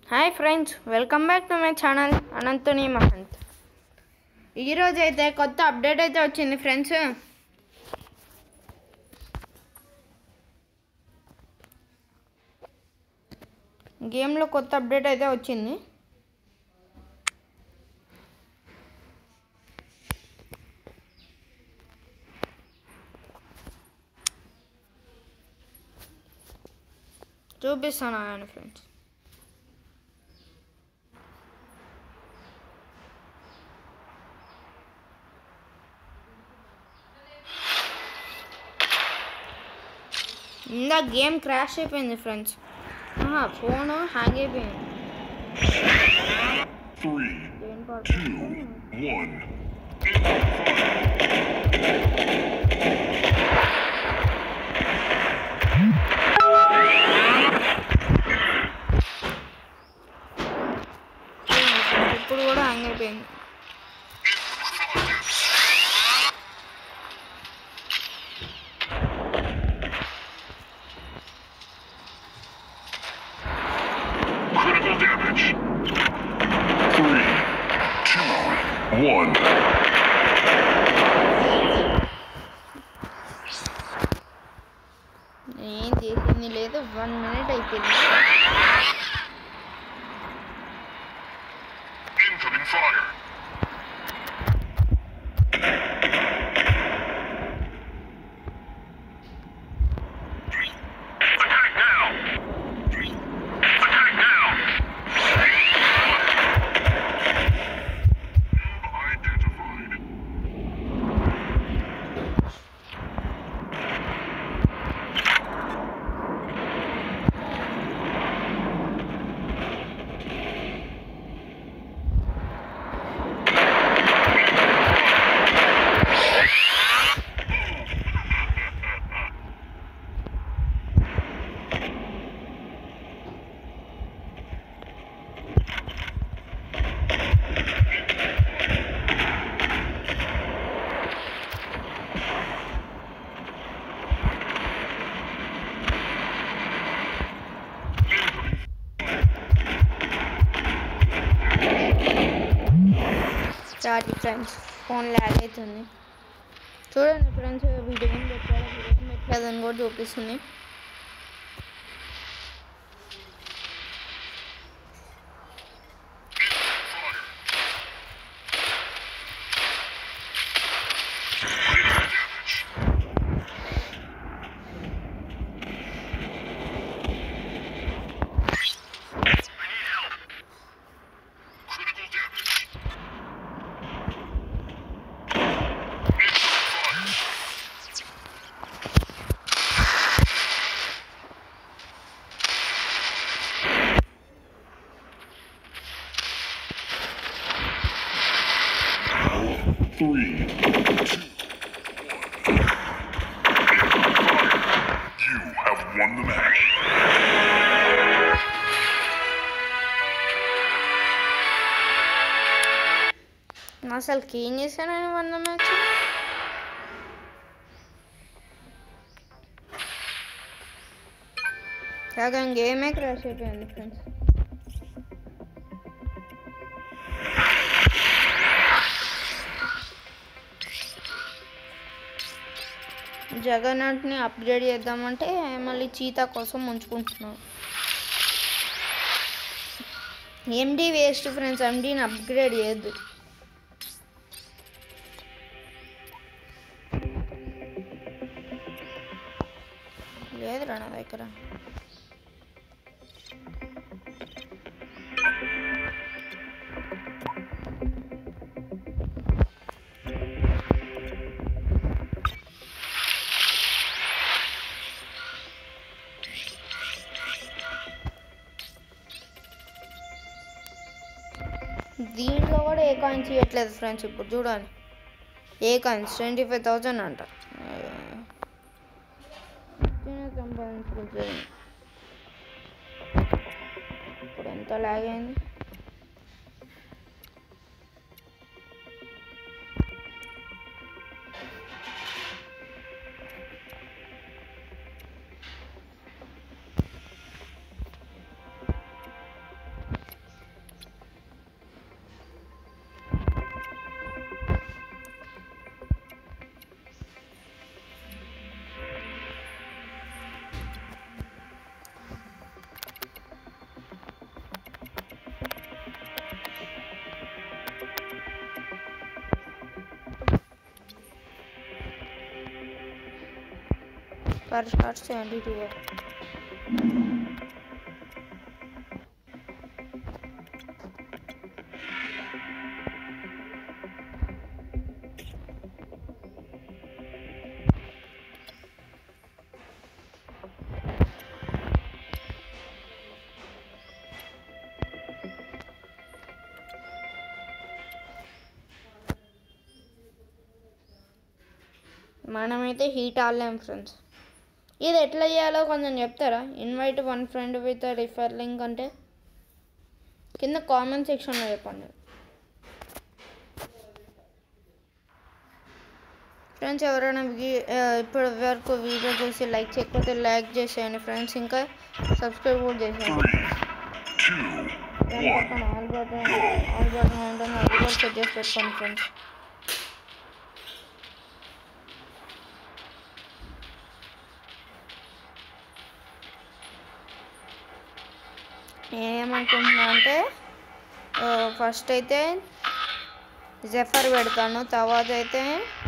Hi friends welcome back to my channel అనంతుని మహంత్ ఈరోజు అయితే కొత్త అప్డేట్ అయితే వచ్చింది ఫ్రెండ్స్ గేమ్లో కొత్త అప్డేట్ అయితే వచ్చింది చూపిస్తాను ఆయన ఫ్రెండ్స్ ఇందా గేమ్ క్రాష్ అయిపోయింది ఫ్రెండ్స్ ఫోన్ హ్యాంగ్ అయిపోయింది Three, దేని పాటు two, one. ఇప్పుడు కూడా హ్యాంగ్ అయిపోయింది Critical damage. Three, two, one. ఏం చేసింది లేదు వన్ మినిట్ అయిపోయింది Incoming fire. Attack now. Attack now. Identified. చాటి ఫ్రెండ్స్ ఫోన్ ల్యాగ్ అవుతుంది చూడండి ఫ్రెండ్స్ వీడియో ఏం పెట్టాలో వీడియో ఏం పెట్టలేదని కూడా చూపిస్తుంది Critical damage. Three, two, one. You have won the match. అసలు ఏం చేశానని వన్ మ్యాచ్ సగం గేమే క్రాష్ అయిపోయింది ఫ్రెండ్స్ జగన్నాథ్ని అప్గ్రేడ్ చేద్దామంటే మళ్ళీ చీతా కోసం ఉంచుకుంటున్నాం ఎండి వేస్ట్ ఫ్రెండ్స్ ఎండీని అప్గ్రేడ్ చేయొద్దు లేదురా నా దగ్గర దీంట్లో కూడా ఏ కాయిన్స్ ఇవ్వట్లేదు ఫ్రెండ్స్ ఇప్పుడు చూడండి ఏ కాయిన్స్ ట్వంటీ ఫైవ్ థౌజండ్ అంట చిన్న సంపాదించుకుంటుంది ఇప్పుడు ఎంత లాగ్ అయింది పర్ షార్ట్ సెవెంటీ టూ మనమైతే హీట్ ఆడలేం ఫ్రెండ్స్ ఇది ఎట్లా చేయాలో కొంచెం చెప్తారా invite one friend with refer link అంటే కింద కామెంట్ సెక్షన్లో చెప్పండి ఫ్రెండ్స్ ఎవరైనా వీ- ఆ, ఇప్పటి వరకు వీడియో చూసి లైక్ చేయకపోతే లైక్ చేసేయండి ఫ్రెండ్స్ ఇంకా సబ్స్క్రైబ్ కూడా చేసేయండి Two, దాని పక్కన ఆల్ బటన్ ఆల్ బటన్ ఉంటుంది అది కూడా సెట్ చేసి పెట్టుకోండి ఫ్రెండ్స్ నేనేమనుకుంటున్నా అంటే ఫస్ట్ అయితే జెఫర్ పెడతాను తర్వాత అయితే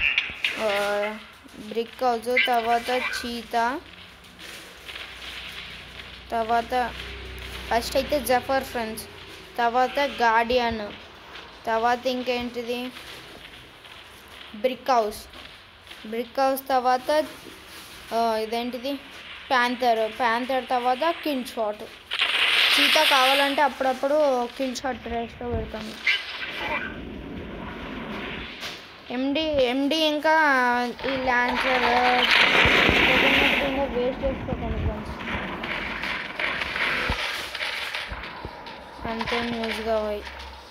బ్రిక్ హౌస్ తర్వాత చీతా తర్వాత ఫస్ట్ అయితే జఫర్ ఫ్రెండ్స్ తర్వాత గార్డియన్ తర్వాత ఇంకేంటిది బ్రిక్ హౌస్ బ్రిక్ హౌస్ తర్వాత ఆ, ఇదేంటిది ప్యాంథర్ ప్యాంథర్ తర్వాత కిల్ షాట్ చీతా కావాలంటే అప్పుడప్పుడు కిల్ షాట్ రేస్లో పెడతాను ఎండి ఎండి ఇంకా ఈ ల్యాన్సర్ ఇంకా వేస్ట్ చేసుకోకండి ఫ్రెండ్స్ అంతే న్యూస్గా పోయి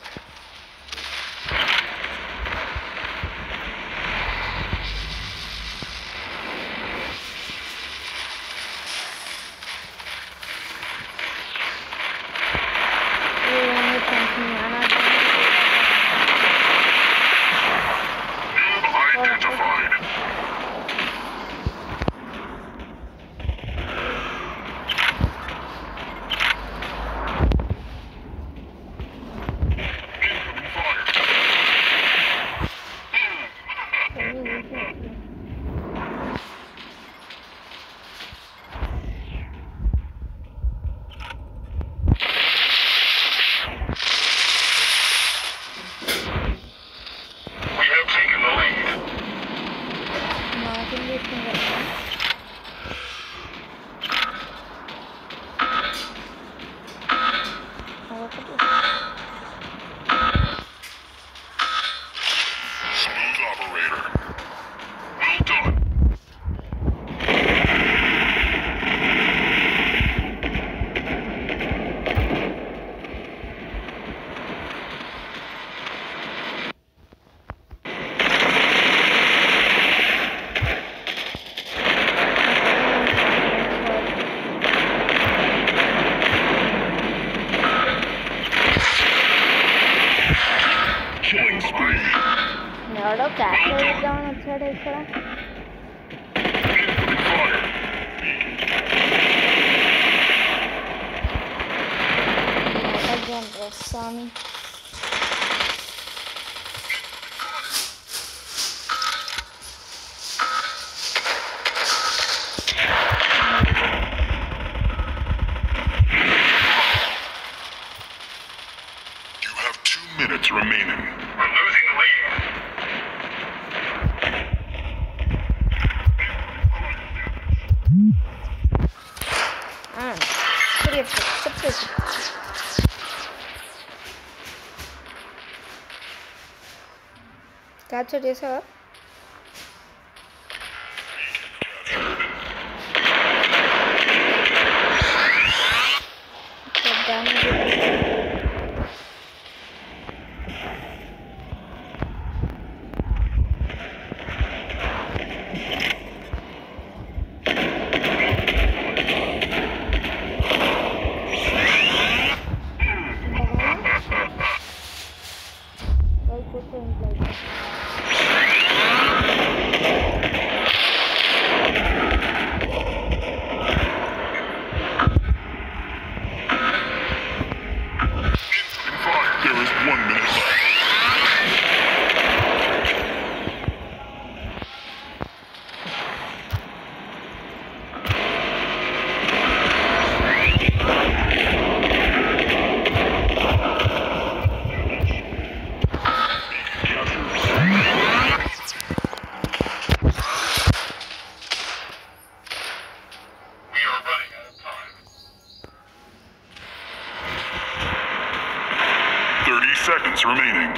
ఏమైంది ఫ్రెండ్స్ మీ అనాథ identified. We have taken the lead. మాకేం చేస్తుంది కదా అదొకటి Smooth operator. Well done. Killing spree. ఎవడో క్యాప్చర్ చేద్దామని వచ్చాడు ఇక్కడ Fire. డ్రెస్ స్వామి You have two minutes remaining. We're losing the lead. చెప్పు చెప్పు చెప్పు క్యాప్చర్ చేసావా damage Like, put them like seconds remaining.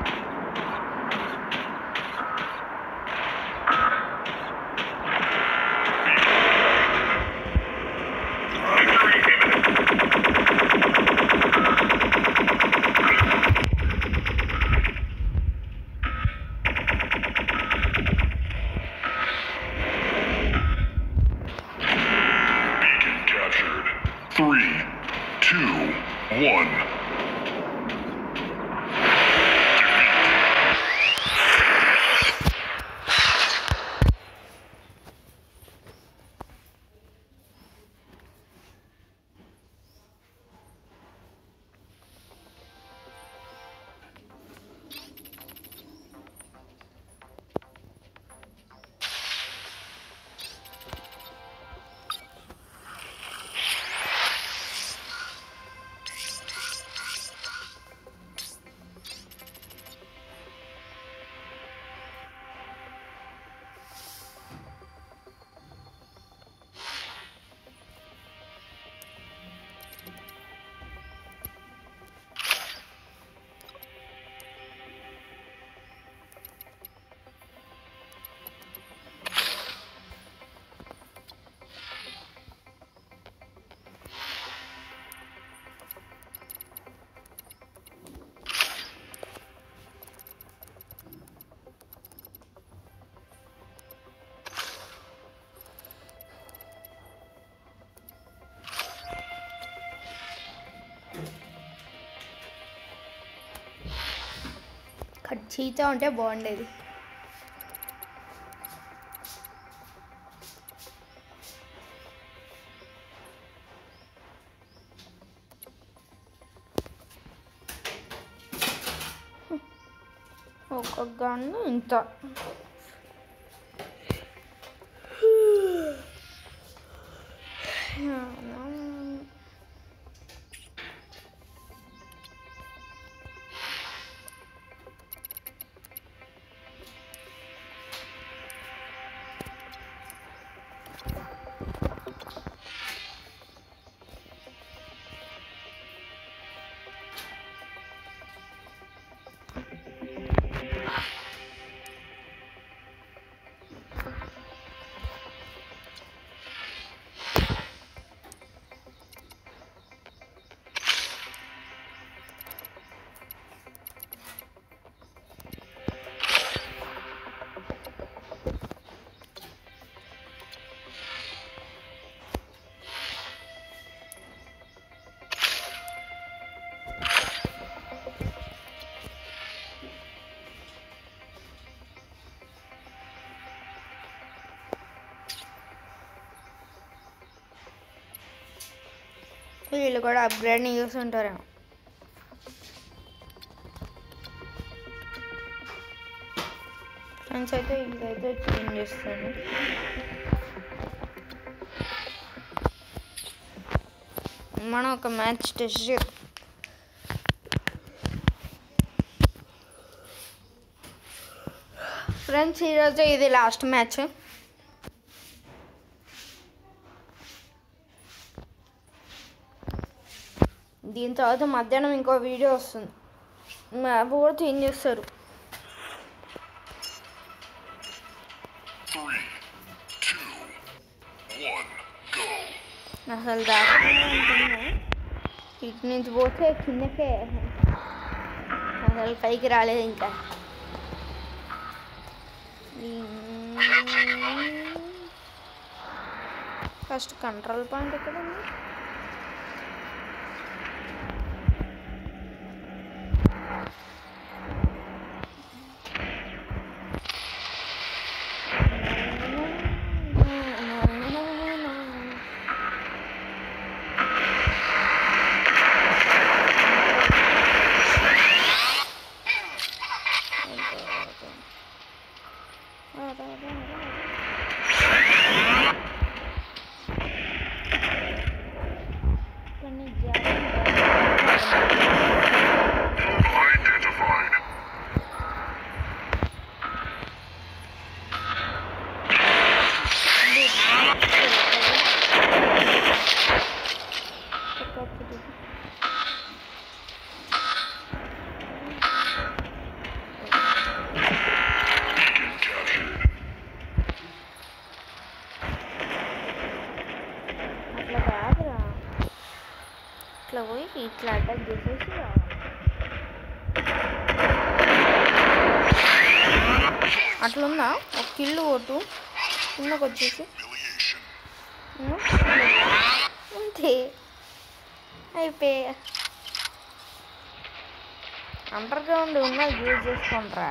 Beacon captured. Three, two, one. Cut చీతా ఉంటే బాగుండేది ఒక గన్ను ఇంత వీళ్ళు కూడా అప్గ్రేడ్ చూస్తుంటారేమో ఫ్రెండ్స్ అయితే ఇదైతే చేంజ్ చేస్తాను మనం ఒక మ్యాచ్ టెస్ట్ చే ఫ్రెండ్స్ ఈరోజు ఇది లాస్ట్ మ్యాచ్ దీని తర్వాత మధ్యాహ్నం ఇంకో వీడియో వస్తుంది మ్యాప్ కూడా చేంజ్ చేస్తారు Three, two, one, go. అసలు దాకా ఇటు నుంచి పోతే కిందకే అసలు పైకి రాలేదు ఇంకా ఫస్ట్ కంట్రోల్ పాయింట్ ఎక్కడ ఉంది ఇట్లా అటాక్ చేసేసి రావాలి అట్లుందా ఒక కిల్లు కొట్టు కిందకు వచ్చేసి Humiliation. ఉం? అంతే అయిపోయా అండర్ గ్రౌండ్ ఉన్నది యూజ్ చేసుకుంటారా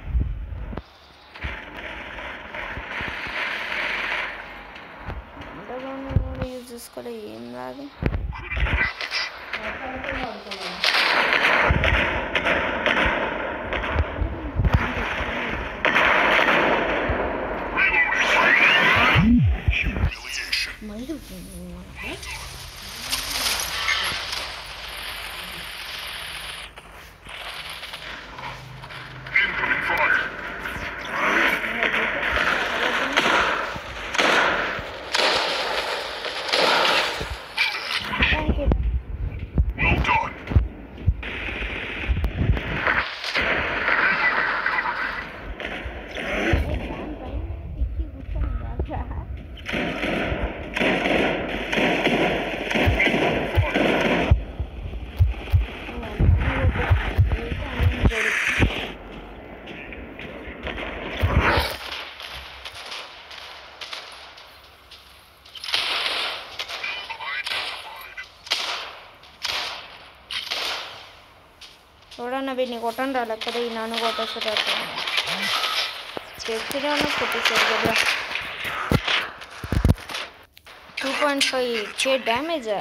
అండర్ గ్రౌండ్ కూడా యూజ్ చేసుకోలే ఏం రాదు Humiliation. మళ్ళీ Incoming fire. Thank you Well done. చూడన్న వీడిని కొట్టండి రా లేకపోతే ఈ నన్ను కొట్టేస్తారు చేస్తూనే ఉన్నా కొట్టేసారు కదా టూ పాయింట్ ఫైవ్ చే డ్యామేజా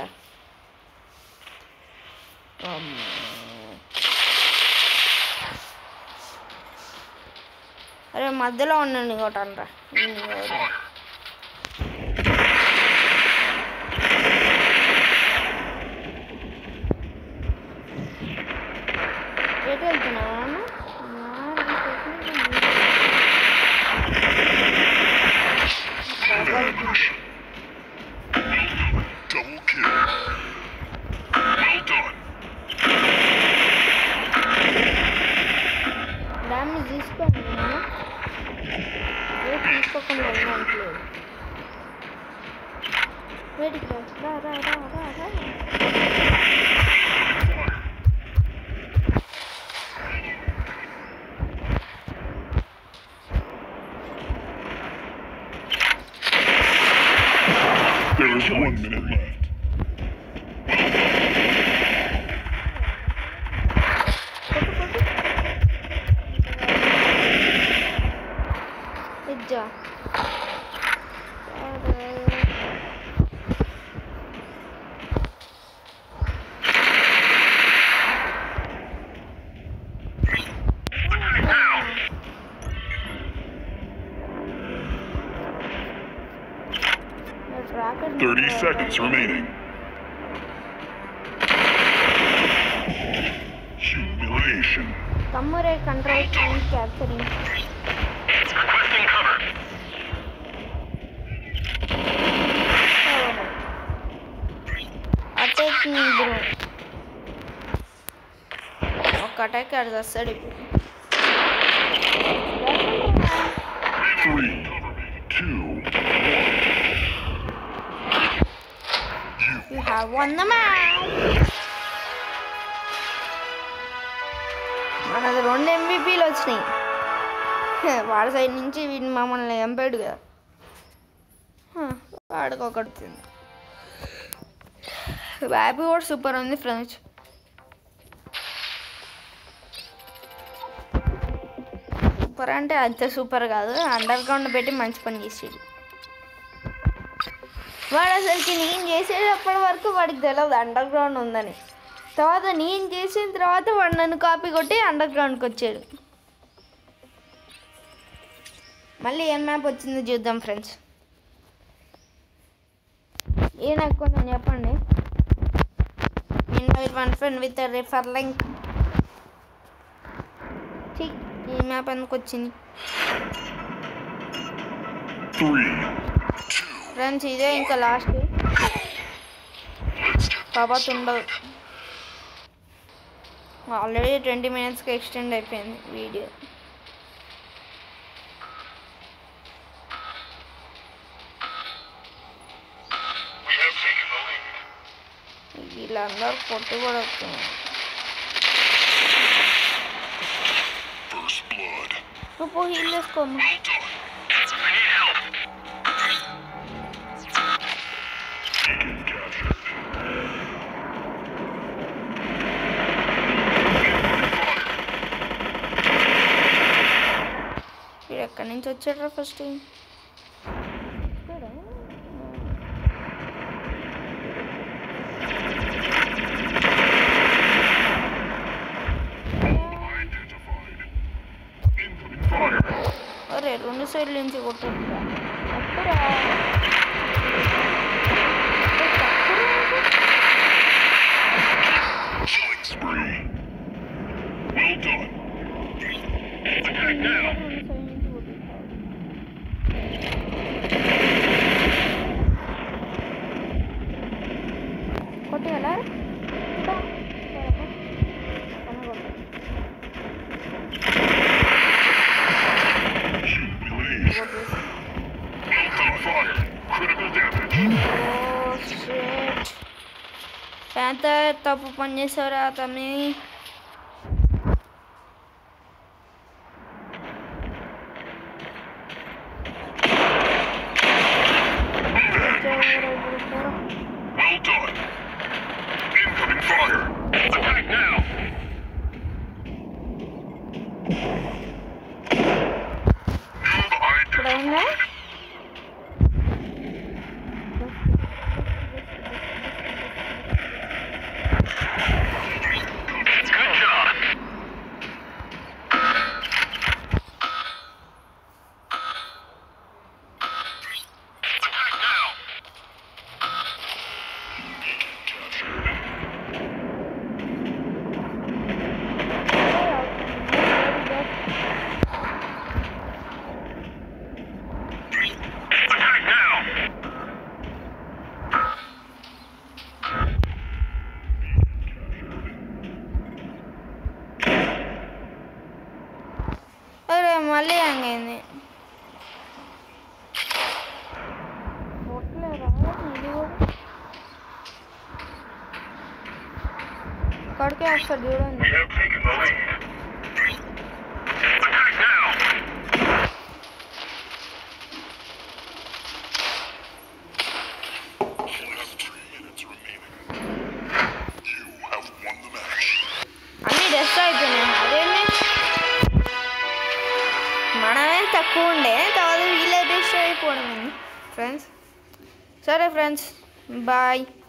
అరే మధ్యలో ఉండండి కొట్టండి రా ఎటు వెళ్తున్నావా అన్న? నా technique Double kill. Well done. Damage తీసుకోండి నేను ఏ తీసుకోకుండా వెళ్ళట్లేదు వేడికి రా రా రా రా రా There is one minute left. కొట్టు కొట్టు ఇజ్జా రాకెట్ 30 seconds remaining. Humiliation. తమ్మురే control point capturing Requesting cover. Attack bro ఒక అటాక్ ఆడు వస్తాడు ఇప్పుడు Three, two, You have won the match. మనది రెండు ఎంబీపీలు వచ్చినాయి హే, వాడి సైడ్ నుంచి వీడిని మమ్మల్ని ఎంపాడు కదా హ, వాడికి ఒకటి వచ్చింది వ్యాప్ కూడా సూపర్ ఉంది ఫ్రెండ్స్ సూపర్ అంటే అంత సూపర్ కాదు అండర్ గ్రౌండ్ పెట్టి మంచి పని చేసేది వాడు అసలుకి నేను చేసేటప్పటి వరకు వాడికి తెలియదు అండర్ గ్రౌండ్ ఉందని తర్వాత నేను చేసిన తర్వాత వాడు నన్ను కాపీ కొట్టి అండర్ గ్రౌండ్కి వచ్చాడు మళ్ళీ ఏం మ్యాప్ వచ్చిందో చూద్దాం ఫ్రెండ్స్ ఏం ఎక్కువ ఉందని చెప్పండి invite one friend with refer link ఈ మ్యాప్ ఎందుకు వచ్చింది three, two. ఫ్రెండ్స్ ఇదే ఇంకా లాస్ట్ Let's get తర్వాత ఉండదు ఆల్రెడీ ట్వంటీ మినిట్స్కి ఎక్స్టెండ్ అయిపోయింది video We have taken the lead. ఇలా వీళ్ళందరూ కొట్టుబడుతున్నారు First blood. నువ్వు పోయి హీల్ చేసుకోమ్మా Well done. I need help. Beacon captured. వీడు ఎక్కడి నుంచి వచ్చాడ్రా ఫస్ట్ Identified. Incoming fire. అరే రెండు సైడ్ల నుంచి కొట్టొద్దురా అప్పుడా Killing spree. Well done. Attack now. కొట్టేయాలా Shoot release. Well done. Fire. Critical damage. Panther తప్పు పని చేసావురా తమ్మి Well done. Incoming fire. Attack now. Noob ఇక్కడ ఉందా identified. Good job. Attack now. Captured. Attack now. అరే మళ్ళీ హ్యాంగ్ అయింది కొట్టలేరా ఇది కూడా ఇక్కడికే వస్తాడు చూడండి We have taken the lead. Attack now. You have three minutes remaining. You have won the match. అన్నీ డెస్ట్ అయిపోయినాయి అదేంటి మనమే తక్కువ ఉండే తర్వాత వీళ్ళే డెస్ట్ అయిపోవడం ఫ్రెండ్స్ సరే ఫ్రెండ్స్ బాయ్